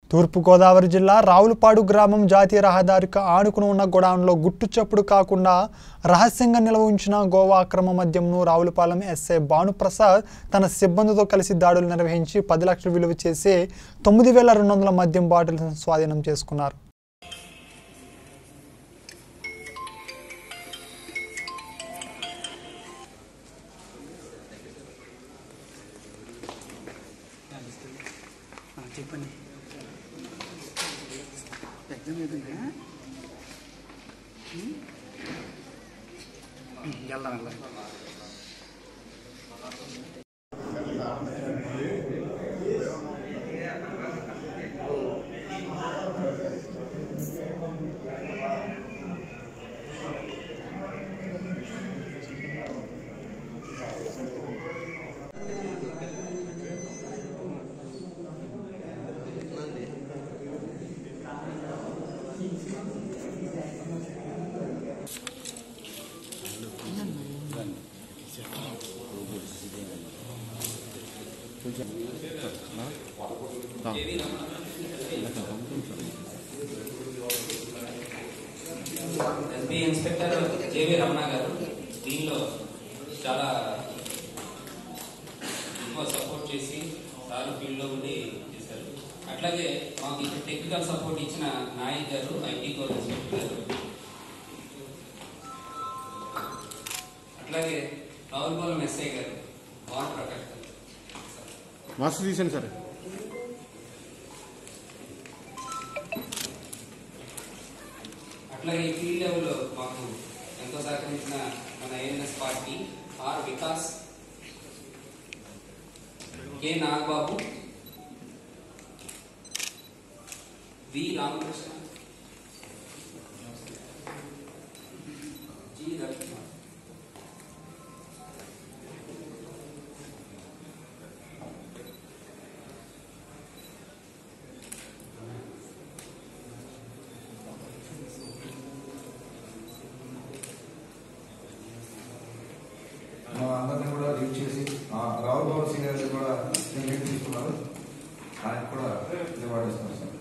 తూర్పుగోదావరి జిల్లా రావులపాడు గ్రామం జాతీయ రహదారికి ఆనుకుని ఉన్న గోడౌన్లో గుట్టు చప్పుడు కాకుండా రహస్యంగా నిల్వ ఉంచిన గోవా అక్రమ మద్యంను రావులపాలెం ఎస్ఐ భానుప్రసాద్ తన సిబ్బందితో కలిసి దాడులు నిర్వహించి పది లక్షలు విలువ చేసి తొమ్మిది వేల రెండు వందల మద్యం బాటిల్స్ స్వాధీనం చేసుకున్నారు ఆ, చెప్పండి ఎగ్జామ్ ఏదైనా వెళ్దాం వెళ్దాం ఎస్బీ ఇన్స్పెక్టర్ జేవి రమణ గారు దీనిలో చాలా ఎక్కువ సపోర్ట్ చేసి సార్ ఫీల్డ్లో ఉండి చేశారు అట్లాగే మాకు ఇక్కడ టెక్నికల్ సపోర్ట్ ఇచ్చిన నాయక్ గారు ఐటీ కోర్ ఇన్స్పెక్టర్ గారు అట్లాగే రావులపాలెం ఎస్ఐ గారు భాను ప్రకాష్ గారు మాస్క్ తీసాను సార్ అట్లాగే ఈ ఫీల్డ్ లెవెల్లో మాకు ఎంతో సహకరించిన మన ANS party R Vikas K Nagababu V Ramakrishna G Ravikumar మా అందరిని కూడా లీవ్ చేసి ఆ రావుల బాబు సీనియర్స్ కూడా లీవ్ తీసుకున్నారు ఆయనకు కూడా రివార్డ్ ఇస్తున్నారు సార్